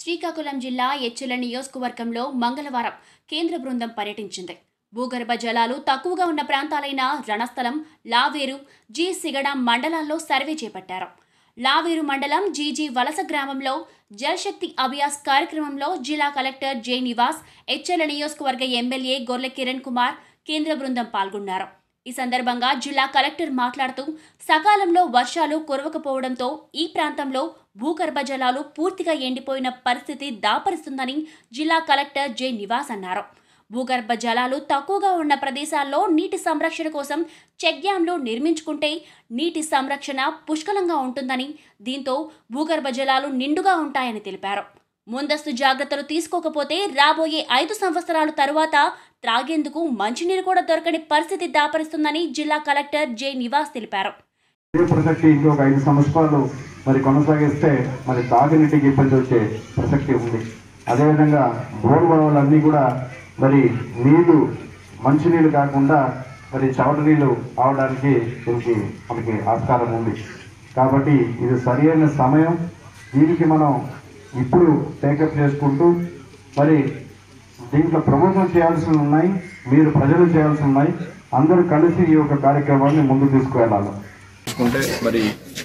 శ్రీకాకుళం జిల్లా ఎచ్చెల నియోజకవర్గంలో మంగళవారం కేంద్ర బృందం పర్యటించింది భూగర్భ జలాలు తక్కువగా ఉన్న ప్రాంతాలైన రణస్థలం లావేరు జి సిగడ మండలాల్లో సర్వే చేపట్టారు లావేరు మండలం జీజీ వలస గ్రామంలో జలశక్తి అభియాస్ కార్యక్రమంలో జిల్లా కలెక్టర్ జె నివాస్ ఎచ్చెల నియోజకవర్గ ఎమ్మెల్యే గొర్లె కిరణ్ కుమార్ కేంద్ర బృందం పాల్గొన్నారు ఈ సందర్భంగా జిల్లా కలెక్టర్ మాట్లాడుతూ సకాలంలో వర్షాలు కురవకపోవడంతో ఈ ప్రాంతంలో భూగర్భ జలాలు పూర్తిగా ఎండిపోయిన పరిస్థితి దాపరిస్తుందని జిల్లా కలెక్టర్ జె నివాస్ అన్నారు భూగర్భ జలాలు తక్కువగా ఉన్న ప్రదేశాల్లో నీటి సంరక్షణ కోసం చెక్ డ్యాంలు నిర్మించుకుంటే నీటి సంరక్షణ పుష్కలంగా ఉంటుందని దీంతో భూగర్భ జలాలు నిండుగా ఉంటాయని తెలిపారు ముందస్తు జాగ్రత్తలు తీసుకోకపోతే రాబోయే ఐదు సంవత్సరాల తరువాత త్రాగేందుకు మంచినీరు కూడా దొరకని పరిస్థితి దాపరిస్తుందని జిల్లా కలెక్టర్ జె నివాస్ తెలిపారు ఇదే ప్రసక్తి ఇంకొక ఐదు సంవత్సరాలు మరి కొనసాగిస్తే మరి తాగునీటికి ఇబ్బంది వచ్చే ప్రసక్తి ఉంది అదేవిధంగా బోర్ బావులన్నీ కూడా మరి నీళ్లు మంచినీళ్ళు కాకుండా మరి చవట నీళ్లు అవడానికి దీనికి మనకి ఆస్కారం ఉంది కాబట్టి ఇది సరైన సమయం దీనికి మనం ఇప్పుడు టేకప్ చేసుకుంటూ మరి దీంట్లో ప్రభుత్వం చేయాల్సి ఉన్నాయి మీరు ప్రజలు చేయాల్సి ఉన్నాయి అందరూ కలిసి ఈ యొక్క కార్యక్రమాన్ని ముందుకు తీసుకువెళ్ళాలి చూసుకుంటే మరి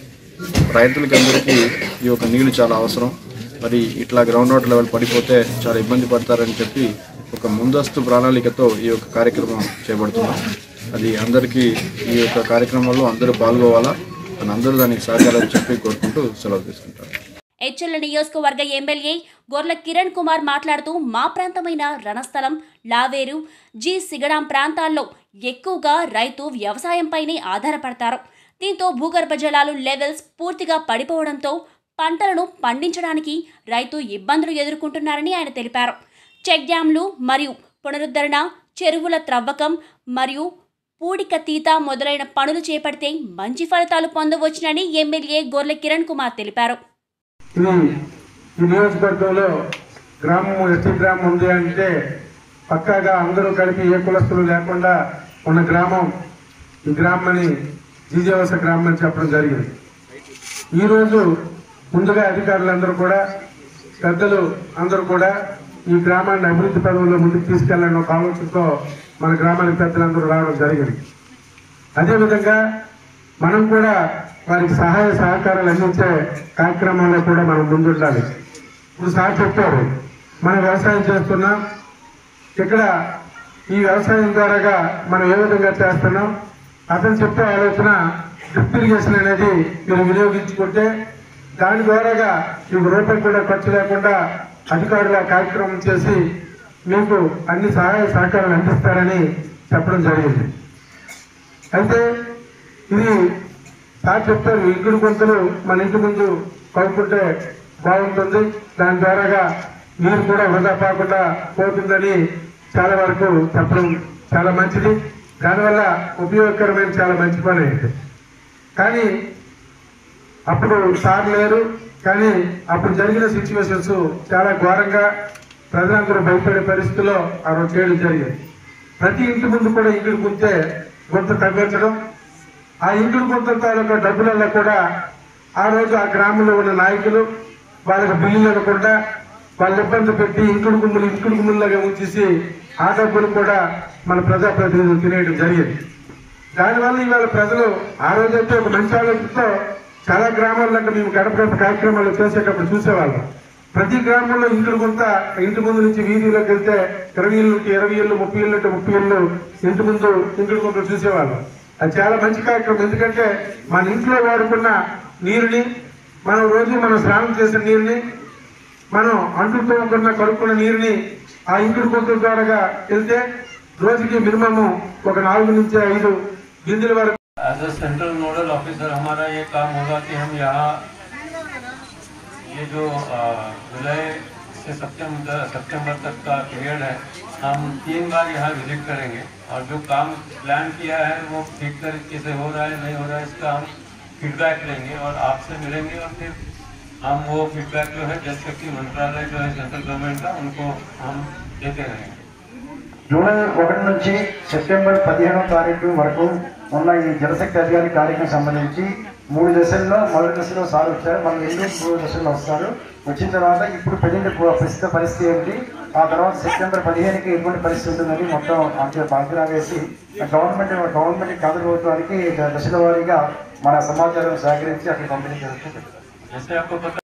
రైతులకి అందరికీ ఈ యొక్క నీళ్లు చాలా అవసరం మరి ఇట్లా గ్రౌండ్ వాటర్ లెవెల్ పడిపోతే చాలా ఇబ్బంది పడతారని చెప్పి ఒక ముందస్తు ప్రణాళికతో ఈ యొక్క కార్యక్రమం చేపడుతున్నాం అది అందరికీ ఈ యొక్క కార్యక్రమంలో అందరూ పాల్గొవాలా అని అందరూ దానికి సహకారం చెప్పి కోరుకుంటూ సెలవు తీసుకుంటారు హెచ్ఎల్ నియోజకవర్గ ఎమ్మెల్యే గొర్ల కిరణ్ కుమార్ మాట్లాడుతూ మా ప్రాంతమైన రణస్థలం లావేరు జి సిగడాం ప్రాంతాల్లో ఎక్కువగా రైతు వ్యవసాయంపైనే ఆధారపడతారు దీంతో భూగర్భ జలాలు లెవెల్స్ పూర్తిగా పడిపోవడంతో పంటలను పండించడానికి రైతు ఇబ్బందులు ఎదుర్కొంటున్నారని ఆయన తెలిపారు చెక్ డ్యాంలు మరియు పునరుద్ధరణ చెరువుల త్రవ్వకం మరియు పూడిక తీత మొదలైన పనులు చేపడితే మంచి ఫలితాలు పొందవచ్చునని ఎమ్మెల్యే గొర్ల కిరణ్ కుమార్ తెలిపారు ఇది ఈ నియోజకవర్గంలో గ్రామం ఎస్టీ గ్రామం ఉంది అంటే పక్కాగా అందరూ కలిపి ఏ కులస్తులు లేకుండా ఉన్న గ్రామం ఈ గ్రామాన్ని జీజవస గ్రామం అని చెప్పడం జరిగింది ఈరోజు ముందుగా అధికారులందరూ కూడా పెద్దలు అందరూ కూడా ఈ గ్రామాన్ని అభివృద్ధి పదవుల్లో ముందుకు తీసుకెళ్లాలని ఒక ఆలోచనతో మన గ్రామానికి పెద్దలందరూ రావడం జరిగింది అదేవిధంగా మనం కూడా వారికి సహాయ సహకారాలు అందించే కార్యక్రమంలో కూడా మనం ముందుండాలి ఇప్పుడు సార్ చెప్పారు మనం వ్యవసాయం చేస్తున్నాం ఇక్కడ ఈ వ్యవసాయం ద్వారాగా మనం ఏ విధంగా చేస్తున్నాం అతను చెప్పే ఆలోచన డ్రిప్ ఇరిగేషన్ అనేది మీరు వినియోగించుకుంటే దాని ద్వారాగా మీకు రూపాయి కూడా ఖర్చు లేకుండా అధికారుల కార్యక్రమం చేసి మీకు అన్ని సహాయ సహకారాలు అందిస్తారని చెప్పడం జరిగింది అయితే ఇది సార్ చెప్తారు ఇంకుడు కొంతలు మన ఇంటి ముందు కలుపుకుంటే బాగుంటుంది దాని ద్వారాగా నీరు కూడా వృధా కాకుండా పోతుందని చాలా వరకు చెప్పడం చాలా మంచిది దానివల్ల ఉపయోగకరమైన చాలా మంచి పని అయింది కానీ అప్పుడు సార్ లేరు కానీ అప్పుడు జరిగిన సిచ్యువేషన్స్ చాలా ఘోరంగా ప్రజలందరూ భయపడే పరిస్థితిలో ఆ రోజు చేయడం జరిగింది ప్రతి ఇంటి ముందు కూడా ఇంకుడు కుంటే గుంత తగ్గించడం ఆ ఇంకుడు గుంత తాలూకా డబ్బులలో కూడా ఆ రోజు ఆ గ్రామంలో ఉన్న నాయకులు వాళ్ళకి బిల్లులు ఇవ్వకుండా వాళ్ళ ఇబ్బంది పెట్టి ఇంకుడు గుమ్ములు ఇంకుడు గుమ్ముల్లాగా ఉంచేసి ఆ డబ్బులు కూడా మన ప్రజాప్రతినిధులు తినేయడం జరిగింది దానివల్ల ఇవాళ ప్రజలు ఆ రోజైతే ఒక మంచి ఆలోచనతో చాలా గ్రామాల్లో మేము గడప గడప కార్యక్రమాలు చేసేటప్పుడు చూసేవాళ్ళం ప్రతి గ్రామంలో ఇంటి కొంత ఇంటి ముందు నుంచి వీధిలోకి వెళ్తే ఇరవై ఇళ్ళు ఇరవై ఇళ్ళు ముప్పై ఇళ్ళు అంటే ముప్పై ఇళ్ళు ఇంటి ముందు ఇంటి కొంత చూసేవాళ్ళం అది చాలా మంచి కార్యక్రమం ఎందుకంటే మన ఇంట్లో వాడుకున్న నీరుని మనం రోజు మనం స్నానం చేసిన నీరుని మనం అంటుతో ఉన్న కడుక్కున్న నీరుని ఆ ఇంకుడు కొంత ద్వారాగా వెళ్తే రోజుకి మినిమం ఒక నాలుగు నుంచి ఐదు గింజల వరకు as a central nodal officer हमारा ये काम होगा कि हम यहाँ ये जो अ, जुलाई से सितंबर सितंबर तक का पीरियड है हम तीन बार यहाँ विजिट करेंगे और जो काम प्लान किया है वो ठीक तरीके से हो रहा है नहीं हो रहा है इसका हम फीडबैक लेंगे और आपसे मिलेंगे और फिर हम वो फीडबैक जो है जल शक्ति मंत्रालय जो है सेंट्रल गवर्नमेंट का उनको हम देते रहेंगे జూలై ఒకటి నుంచి సెప్టెంబర్ పదిహేనో తారీఖు వరకు ఉన్న ఈ జలశక్తి అధికారి కార్యక్రమం సంబంధించి మూడు దశల్లో మొదటి దశలో సార్ వచ్చారు మన రెండు మూడు దశల్లో వస్తారు వచ్చిన తర్వాత ఇప్పుడు ప్రజెంట్ ప్రస్తుత పరిస్థితి ఏమిటి ఆ తర్వాత సెప్టెంబర్ పదిహేనుకి ఎటువంటి పరిస్థితి ఉంటుందని మొత్తం అంటే బాధ్యత వేసి గవర్నమెంట్ గవర్నమెంట్ కేంద్ర ప్రభుత్వానికి దశల వారీగా మన సమాచారం సేకరించి అక్కడ పంపిణీ జరుగుతుంది जैसे आपको पता